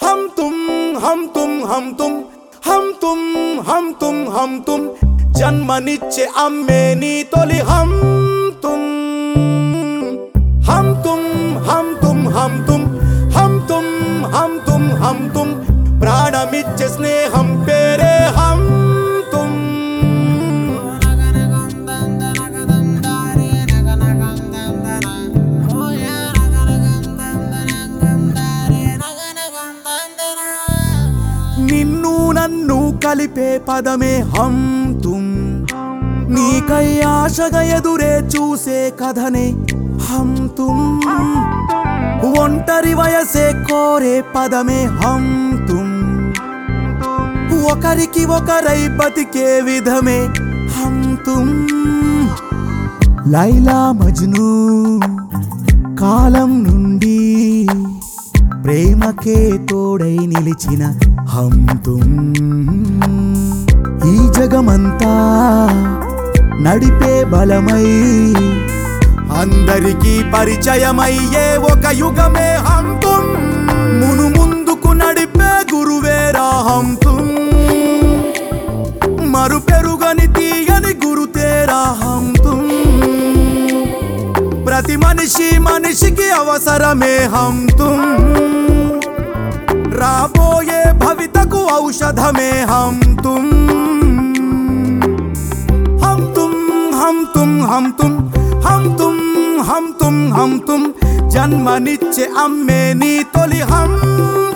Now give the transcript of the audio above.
హమ్ తుమ్ హమ్ తుమ్ హమ్ తుమ్ హమ్ తుమ్ హమ్ తుమ్ హమ్ తుమ్ జన్మనిచ్చే అమ్మే నీ తొలి హమ్ తుమ్ హమ్ తుమ్ హమ్ తుమ్ హమ్ తుమ్ హమ్ తుమ్ హమ్ తుమ్ హమ్ తుమ్ ప్రాణమిచ్చే స్నేహం పేరే హమ్ తుమ్ నిన్ను నన్ను కలిపే పదమే హమ్ తుమ్ నీకై ఆశగా ఎదురే చూసే కథనే హమ్ తుమ్ ఒంటరి వయసే కోరే పదమే హమ్ తుమ్ ఒకరికి ఒకరై బతికే విధమే హమ్ తుమ్ లైలా మజ్ను కాలం నుండి ప్రేమకే తోడై నిలిచిన హమ్ తుమ్ ఈ జగమంతా నడిపే బలమై అందరికీ పరిచయమయ్యే ఒక యుగమే హమ్ తుమ్ మును ముందుకు నడిపే గురువేరా హమ్ తుమ్ మరు పెరుగని తీయని గురు తేరా హమ్ తుమ్ ప్రతి మనిషి మనిషికి అవసరమే హమ్ తుమ్ రాబోయే భవితకు ఔషధమే హమ్ తుమ్ హమ్ తుమ్ హమ్ తుమ్ హమ్ తుమ్ హమ్ తుమ్ హమ్ తుమ్ హమ్ తుమ్ జన్మనిచ్చే అమ్మే నీ తొలి హమ్